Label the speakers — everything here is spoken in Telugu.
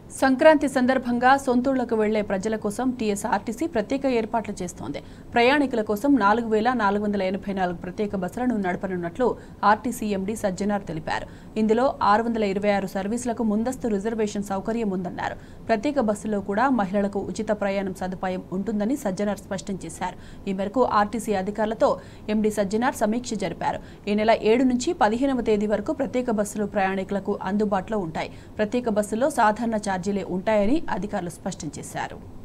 Speaker 1: సంక్రాంతి సందర్భంగా సొంతూళ్లకు వెళ్లే ప్రజల కోసం టీఎస్ఆర్టీసీ ప్రత్యేక ఏర్పాట్లు చేస్తోంది ప్రయాణికుల కోసం నాలుగు వేల నాలుగు వందల ఎనభై నాలుగు ప్రత్యేక బస్సులను నడపనున్నట్లు ఆర్టీసీ ఎండీ సజ్జనార్ తెలిపారు ఇందులో ఆరు వందల ఇరవై ఆరు సర్వీసులకు ముందస్తు రిజర్వేషన్ సౌకర్యం ఉందన్నారు ప్రత్యేక బస్సులో కూడా మహిళలకు ఉచిత ప్రయాణం సదుపాయం ఉంటుందని సజ్జనార్ స్పష్టం చేశారు ఈ మేరకు ఆర్టీసీ అధికారులతో ఎండీ సజ్జనార్ సమీక్ష జరిపారు ఈ నెల ఏడు నుంచి పదిహేనవ తేదీ వరకు ప్రత్యేక బస్సులు ప్రయాణికులకు అందుబాటులో ఉంటాయి ప్రత్యేక బస్సుల్లో సాధారణ ఛార్జీలే ఉంటాయని అధికారులు స్పష్టం చేశారు